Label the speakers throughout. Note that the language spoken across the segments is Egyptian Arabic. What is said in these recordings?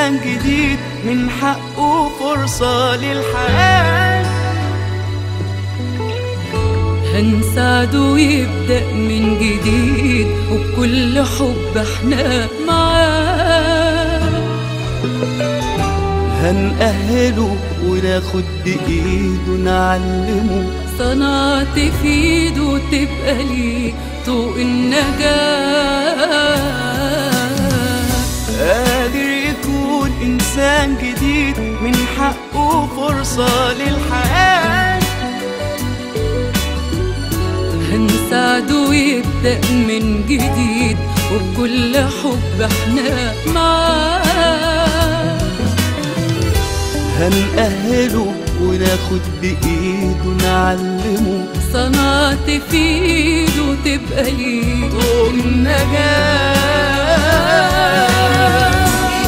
Speaker 1: إنسان جديد من حقه فرصة للحياة
Speaker 2: هنساعده يبدأ من جديد وبكل حب احنا معاه
Speaker 1: هنأهله وناخد بإيده نعلمه
Speaker 2: صنعت في ايده تبقى ليه طوق النجاة
Speaker 1: قادر يكون إنسان جديد من حقه فرصة للحياة
Speaker 2: هنساعده يبدأ من جديد وبكل حب احنا معاه
Speaker 1: هنأهله وناخد بإيده نعلمه
Speaker 2: صنعت في ايده تبقى ليه
Speaker 1: طوق النجاة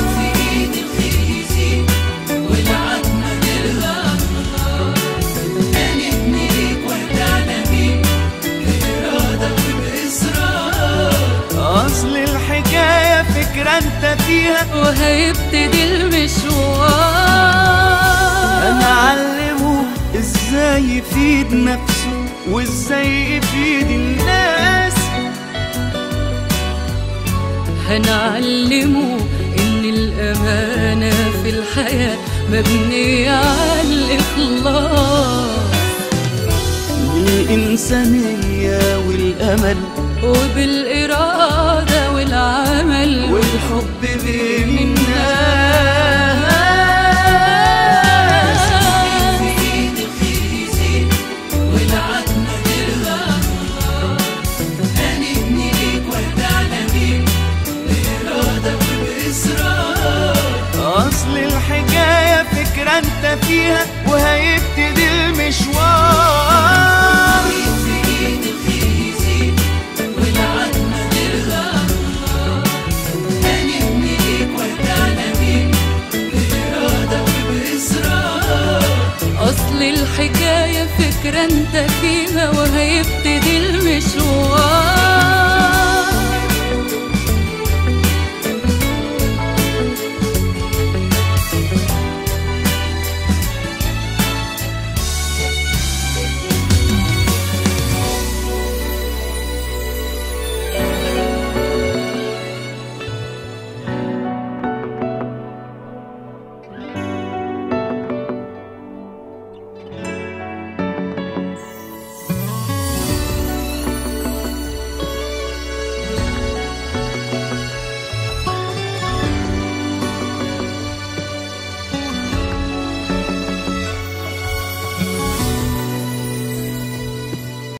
Speaker 1: أصل الحكاية فكرة أنت فيها
Speaker 2: وهيبتدي المشوار
Speaker 1: هنعلمه ازاي يفيد نفسه وازاي يفيد الناس
Speaker 2: هنعلمه إن الأمانة في الحياة مبنية على الإخلاص
Speaker 1: بالإنسانية والأمل
Speaker 2: وبالإرادة والعمل
Speaker 1: والحب بين الناس أصل الحكاية فكرة أنت فيها وهيبتدي المشوار
Speaker 2: أصل الحكاية فكرة أنت فيها وهيبتدي المشوار